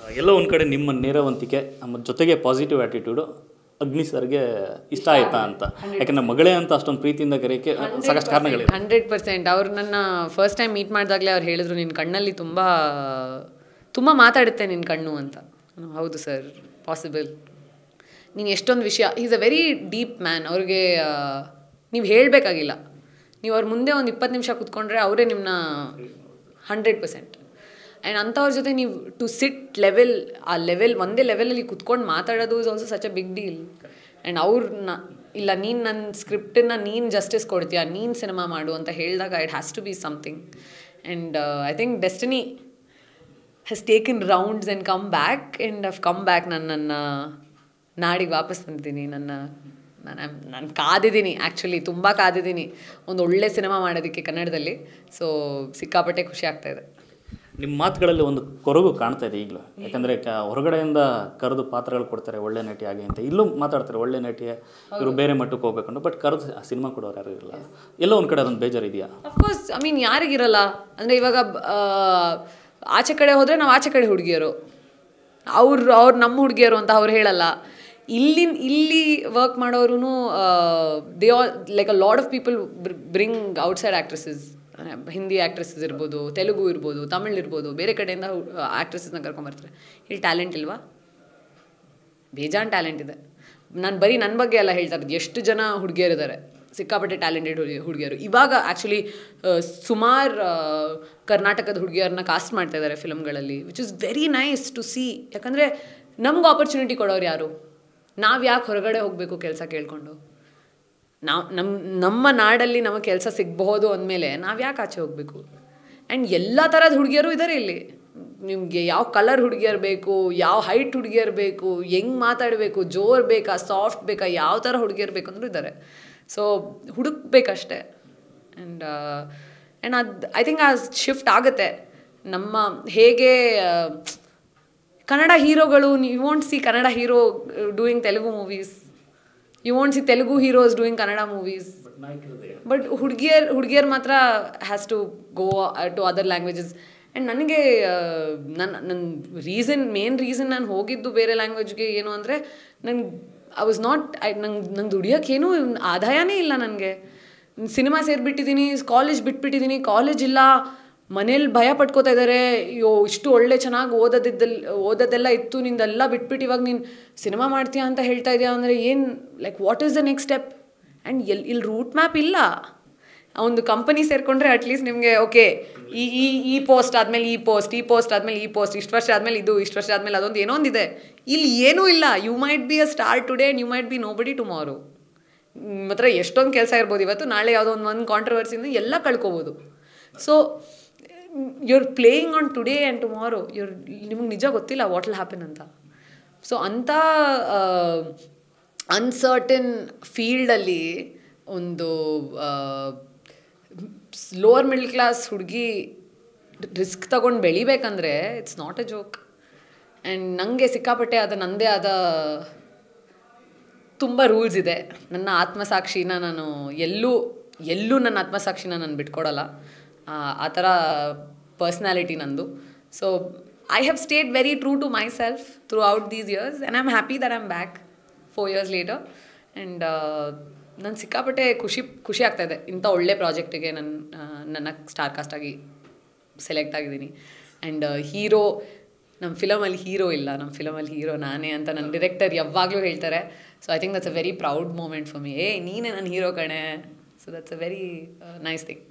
ಎಲ್ಲೋ ಒಂದು ಕಡೆ ನಿಮ್ಮ ನೇರವಂತಿಕೆ ನಮ್ಮ ಜೊತೆಗೆ ಪಾಸಿಟಿವ್ ಆ್ಯಟಿಟ್ಯೂಡು ಅಗ್ನಿ ಸರ್ಗೆ ಇಷ್ಟ ಆಯ್ತಾ ಅಂತ ಯಾಕಂದ್ರೆ ಮಗಳೇ ಅಂತ ಅಷ್ಟೊಂದು ಪ್ರೀತಿಯಿಂದ ಕರೆಯೋಕ್ಕೆ ಸಾಕಷ್ಟು ಕಾರಣಗಳಿವೆ ಹಂಡ್ರೆಡ್ ಪರ್ಸೆಂಟ್ ಅವ್ರು ನನ್ನ ಫಸ್ಟ್ ಟೈಮ್ ಮೀಟ್ ಮಾಡಿದಾಗಲೇ ಅವ್ರು ಹೇಳಿದ್ರು ನಿನ್ನ ಕಣ್ಣಲ್ಲಿ ತುಂಬ ತುಂಬ ಮಾತಾಡುತ್ತೆ ನಿನ್ನ ಕಣ್ಣು ಅಂತ ನಾನು, ಹೌದು ಸರ್ ಪಾಸಿಬಲ್ ನೀನು ಎಷ್ಟೊಂದು ವಿಷಯ is a very deep man ಅವ್ರಿಗೆ ನೀವು ಹೇಳಬೇಕಾಗಿಲ್ಲ ನೀವು ಅವ್ರ ಮುಂದೆ ಒಂದು ಇಪ್ಪತ್ತು ನಿಮಿಷ ಕುತ್ಕೊಂಡ್ರೆ ಅವರೇ ನಿಮ್ಮನ್ನ ಹಂಡ್ರೆಡ್ ಪರ್ಸೆಂಟ್ ಆ್ಯಂಡ್ ಅಂಥವ್ರ ಜೊತೆ ನೀವು ಟು ಸಿಟ್ ಲೆವೆಲ್ ಆ ಲೆವೆಲ್ ಒಂದೇ ಲೆವೆಲಲ್ಲಿ ಕುತ್ಕೊಂಡು ಮಾತಾಡೋದು is also such a big deal and ಅವ್ರನ್ನ ಇಲ್ಲ ನೀನು ನನ್ನ ಸ್ಕ್ರಿಪ್ಟನ್ನ ನೀನು ಜಸ್ಟಿಸ್ ಕೊಡ್ತೀಯಾ ನೀನು ಸಿನಿಮಾ ಮಾಡು ಅಂತ ಹೇಳಿದಾಗ it has to be something and I think destiny has taken rounds and come back and have come back ನಾನು ನನ್ನ ನಾಡಿಗೆ ವಾಪಸ್ ಬಂದಿದ್ದೀನಿ ನನ್ನ ನಾನು ನಾನು ಕಾದಿದ್ದೀನಿ ಆ್ಯಕ್ಚುಲಿ ತುಂಬ ಕಾದಿದ್ದೀನಿ ಒಂದು ಒಳ್ಳೆ ಸಿನಿಮಾ ಮಾಡೋದಕ್ಕೆ ಕನ್ನಡದಲ್ಲಿ ಸೊ ಸಿಕ್ಕಾಪಟ್ಟೆ ಖುಷಿ ಆಗ್ತಾ ಇದೆ ನಿಮ್ಮ ಮಾತುಗಳಲ್ಲಿ ಒಂದು ಕೊರಗು ಕಾಣ್ತಾ ಇದೆ ಈಗಲೂ ಯಾಕಂದರೆ ಕ ಹೊರಗಡೆಯಿಂದ ಕರೆದು ಪಾತ್ರಗಳು ಕೊಡ್ತಾರೆ ಒಳ್ಳೆ ನಟಿ ಆಗಿ ಅಂತ ಇಲ್ಲೂ ಮಾತಾಡ್ತಾರೆ ಒಳ್ಳೆ ನಟಿ ಇವರು ಬೇರೆ ಮಟ್ಟಕ್ಕೆ ಹೋಗ್ಬೇಕಂಡು ಬಟ್ ಕರೆದು ಸಿನಿಮಾ ಕೊಡೋರು ಯಾರು ಇರಲ್ಲ ಎಲ್ಲೋ ಒಂದು ಕಡೆ ಅದೊಂದು ಬೇಜಾರು ಇದೆಯಾ ಅಫ್ಕೋರ್ಸ್ ಐ ಮೀನ್ ಯಾರಿಗಿರಲ್ಲ ಅಂದರೆ ಇವಾಗ ಆ, ಆಚೆ ಕಡೆ ಹೋದರೆ ನಾವು ಆಚೆ ಕಡೆ ಹುಡುಗಿಯರು ಅವ್ರು ಅವ್ರು ನಮ್ಮ ಹುಡುಗಿಯರು ಅಂತ ಅವ್ರು ಹೇಳಲ್ಲ ಇಲ್ಲಿ ಇಲ್ಲಿ ವರ್ಕ್ ಮಾಡೋರು they all like a lot of people bring outside actresses Hindi actresses ಇರ್ಬೋದು ತೆಲುಗು ಇರ್ಬೋದು ತಮಿಳ್ ಇರ್ಬೋದು ಬೇರೆ ಕಡೆಯಿಂದ ಆ್ಯಕ್ಟ್ರೆಸಸ್ನ ಕರ್ಕೊಂಬರ್ತಾರೆ ಇಲ್ಲಿ ಟ್ಯಾಲೆಂಟ್ ಇಲ್ವಾ ಬೇಜಾನ್ ಟ್ಯಾಲೆಂಟ್ ಇದೆ ನಾನು ಬರೀ ನನ್ನ ಬಗ್ಗೆ ಎಲ್ಲ ಹೇಳ್ತಾ ಇರೋದು ಎಷ್ಟು ಜನ ಹುಡುಗಿಯರಿದ್ದಾರೆ ಸಿಕ್ಕಾಪಟ್ಟೆ ಟ್ಯಾಲೆಂಟೆಡ್ ಹುಡುಗಿ ಹುಡುಗಿಯರು ಇವಾಗ ಆ್ಯಕ್ಚುಲಿ ಸುಮಾರು ಕರ್ನಾಟಕದ ಹುಡುಗಿಯರನ್ನ ಕಾಸ್ಟ್ ಮಾಡ್ತಾ ಇದ್ದಾರೆ ಫಿಲ್ಮ್ಗಳಲ್ಲಿ which is very nice to see ಯಾಕಂದರೆ ನಮ್ಗೆ ಆಪರ್ಚುನಿಟಿ ಕೊಡೋರು ಯಾರು ನಾವು ಯಾಕೆ ಹೊರಗಡೆ ಹೋಗಬೇಕು ಕೆಲಸ ಕೇಳಿಕೊಂಡು ನಾವು ನಮ್ಮ ನಮ್ಮ ನಾಡಲ್ಲಿ ನಮಗೆ ಕೆಲಸ ಸಿಗಬಹುದು ಅಂದಮೇಲೆ ನಾವು ಯಾಕೆ ಆಚೆ ಹೋಗಬೇಕು ಆ್ಯಂಡ್ ಎಲ್ಲ ಥರದ ಹುಡುಗಿಯರು ಇದ್ದಾರೆ ಇಲ್ಲಿ ನಿಮಗೆ ಯಾವ ಕಲರ್ ಹುಡುಗಿಯರು ಬೇಕು ಯಾವ ಹೈಟ್ ಹುಡುಗಿಯರು ಬೇಕು ಹೆಂಗೆ ಮಾತಾಡಬೇಕು ಜೋರ್ ಬೇಕಾ ಸಾಫ್ಟ್ ಬೇಕಾ ಯಾವ ಥರ ಹುಡುಗಿಯರು ಬೇಕು ಅಂದರೂ ಇದ್ದಾರೆ ಸೊ ಹುಡುಕ್ಬೇಕಷ್ಟೆ ಆ್ಯಂಡ್ ಆ್ಯಂಡ್ ಅದು ಐ ಥಿಂಕ್ ಆ ಶಿಫ್ಟ್ ಆಗುತ್ತೆ ನಮ್ಮ ಹೇಗೆ ಆ, ಕನ್ನಡ ಹೀರೋಗಳು you want see Kannada hero doing Telugu movies you want see Telugu heroes doing Kannada movies but ಹುಡುಗಿಯರ್ ಹುಡುಗಿಯರ್ ಮಾತ್ರ has to go to other languages and ನನಗೆ ನನ್ನ ನನ್ನ ರೀಸನ್ ಮೇನ್ ರೀಸನ್ ನಾನು ಹೋಗಿದ್ದು ಬೇರೆ ಲ್ಯಾಂಗ್ವೇಜ್ಗೆ ಏನು ಅಂದರೆ ನನ್ಗೆ ಐ ವಾಸ್ ನಾಟ್ ಐ ನಂಗೆ ನಂಗೆ ದುಡಿಯೋಕ್ಕೇನು ಆದಾಯನೇ ಇಲ್ಲ ನನಗೆ ಸಿನಿಮಾ ಸೇರಿಬಿಟ್ಟಿದ್ದೀನಿ ಕಾಲೇಜ್ ಬಿಟ್ಬಿಟ್ಟಿದ್ದೀನಿ ಕಾಲೇಜ್ ಇಲ್ಲ ಮನೇಲಿ ಭಯ ಪಟ್ಕೋತಾ ಇದ್ದಾರೆ ಅಯ್ಯೋ ಇಷ್ಟು ಒಳ್ಳೆ ಚೆನ್ನಾಗಿ ಓದೋದಿದ್ದಲ್ಲಿ ಓದೋದೆಲ್ಲ ಇತ್ತು ನಿಂದೆಲ್ಲ ಬಿಟ್ಬಿಟ್ಟು ಇವಾಗ ನೀನು ಸಿನಿಮಾ ಮಾಡ್ತೀಯಾ ಅಂತ ಹೇಳ್ತಾ ಇದೆಯಾ ಅಂದರೆ ಏನು like what is the next step and ಎಲ್ ಇಲ್ಲಿ ರೂಟ್ ಮ್ಯಾಪ್ ಇಲ್ಲ ಆ ಒಂದು ಕಂಪನಿ ಸೇರಿಕೊಂಡ್ರೆ ಅಟ್ಲೀಸ್ಟ್ ನಿಮಗೆ ಓಕೆ ಈ ಈ ಈ ಪೋಸ್ಟ್ ಆದಮೇಲೆ ಈ ಪೋಸ್ಟ್ ಈ ಪೋಸ್ಟ್ ಆದಮೇಲೆ ಈ ಪೋಸ್ಟ್ ಇಷ್ಟು ವರ್ಷ ಆದಮೇಲೆ ಇದು ಇಷ್ಟು ವರ್ಷ ಆದಮೇಲೆ ಅದೊಂದು ಏನೋ ಒಂದಿದೆ ಇಲ್ಲಿ ಏನೂ ಇಲ್ಲ you might be a star today and you might be nobody tomorrow ಮಾತ್ರ ಎಷ್ಟೊಂದು ಕೆಲಸ ಇರ್ಬೋದು ಇವತ್ತು ನಾಳೆ ಯಾವುದೋ ಒಂದು ಒಂದು ಕಾಂಟ್ರವರ್ಸಿಂದ ಎಲ್ಲ ಕಳ್ಕೊಬೋದು so you are playing on today and tomorrow your ನಿಮಗೆ ನಿಜ ಗೊತ್ತಿಲ್ಲ ವಾಟ್ ವಿಲ್ ಹ್ಯಾಪನ್ ಅಂತ ಸೊ ಅಂಥ ಅನ್ಸರ್ಟನ್ ಫೀಲ್ಡಲ್ಲಿ ಒಂದು ಲೋವರ್ ಮಿಡ್ಲ್ ಕ್ಲಾಸ್ ಹುಡುಗಿ ರಿಸ್ಕ್ ತಗೊಂಡು ಬೆಳಿಬೇಕಂದ್ರೆ it's not a joke and ನನಗೆ ಸಿಕ್ಕಾಪಟ್ಟೆ ಆದ ನನ್ನದೇ ಆದ ತುಂಬ ರೂಲ್ಸ್ ಇದೆ ನನ್ನ ಆತ್ಮಸಾಕ್ಷಿನ ನಾನು ಎಲ್ಲೂ ಎಲ್ಲೂ ನನ್ನ ಆತ್ಮಸಾಕ್ಷಿನ ನಾನು ಬಿಟ್ಕೊಡಲ್ಲ ಆ, ಆ ಥರ ಪರ್ಸ್ನಾಲಿಟಿ ನಂದು so I have stayed very true to myself throughout these years and I am happy that I'm back four years later and ನಾನು ಸಿಕ್ಕಾಪಟ್ಟೆ ಖುಷಿ ಖುಷಿ ಆಗ್ತಾ ಇದೆ ಇಂಥ ಒಳ್ಳೆ ಪ್ರಾಜೆಕ್ಟಿಗೆ ನನ್ನ ನನ್ನ ಸ್ಟಾರ್ ಕಾಸ್ಟಾಗಿ ಸೆಲೆಕ್ಟ್ ಆಗಿದ್ದೀನಿ ಆ್ಯಂಡ್ ಹೀರೋ ನಮ್ಮ ಫಿಲಮಲ್ಲಿ ಹೀರೋ ಇಲ್ಲ ನಮ್ಮ ಫಿಲಮಲ್ಲಿ ಹೀರೋ ನಾನೇ ಅಂತ ನನ್ನ ಡಿರೆಕ್ಟರ್ ಯಾವಾಗಲೂ ಹೇಳ್ತಾರೆ so I think that's a very proud moment for me ಏ ನೀನೇ ನನ್ನ ಹೀರೋ ಕಣೆ so that's a very nice thing